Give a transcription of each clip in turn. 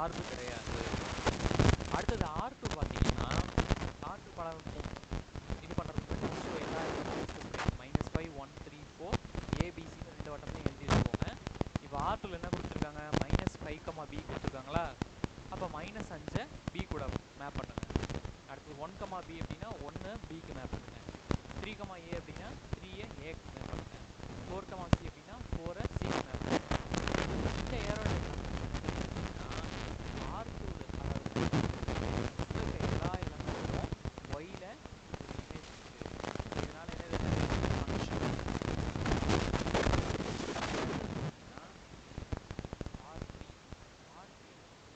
சார்பு கிடையாது அடுத்தது ஆர் டூ பார்த்தீங்கன்னா ஆர் டூ படம் இது பண்ணுறதுக்கு ஃபஸ்ட்டு எல்லா minus five one three four ஏபிசின்னு ரெண்டு வட்டத்தையும் எழுதி வச்சுக்கோங்க இப்போ ஆர் டூவில் என்ன கொடுத்துருக்காங்க மைனஸ் ஃபைவ் கமா பி கொடுத்துருக்காங்களா அப்போ மைனஸ் அஞ்சை பி கூட மேப் பண்ணுங்க அடுத்து ஒன் கமா பி அப்படின்னா ஒன்று பிக்கு மேப் பண்ணுங்க த்ரீ கமா ஏ அப்படின்னா த்ரீயை ஏக்கு மேப் பண்ணுங்க ஃபோர் கமா சி அப்படின்னா ஃபோரை சிக்கு மேப் பண்ணுங்க இந்த ஏரோ ஆர் டூ அதாவது இருக்க எல்லா எலமெண்ட்டும் ஒயில் ஒரு இமேஜ் இருக்குது இதனால என்ன function R three R three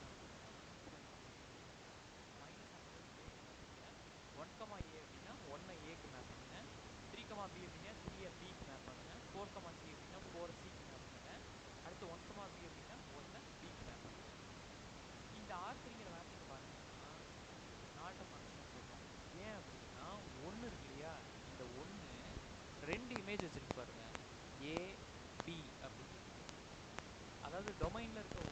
one comma A அப்படின்னா ஒன்னை ஏக்கு மேப் பண்ணுங்க த்ரீ கமா பி அப்படின்னா த்ரீயை பிக்கு மேப் பண்ணுங்க ஃபோர் கமா சி அப்படின்னா ஃபோர் சிக்கு மேப் பண்ணுங்க அடுத்து ஒன் கமா பி அப்படின்னா ஒன்னை பிக்கு மேப் பண்ணுங்க இந்த ஆர் த்ரீங்கிற மேப்பிங் பார்த்தீங்கன்னா நாட் அ ஃபங்க்ஷன் சொல்லுவோம் ஏன் அப்படின்னா ஒன்று இருக்கு இல்லையா இந்த ஒன்று ரெண்டு இமேஜ் வச்சிருக்கு பாருங்க ஏ பி அப்படின்னு அதாவது டொமைனில் இருக்க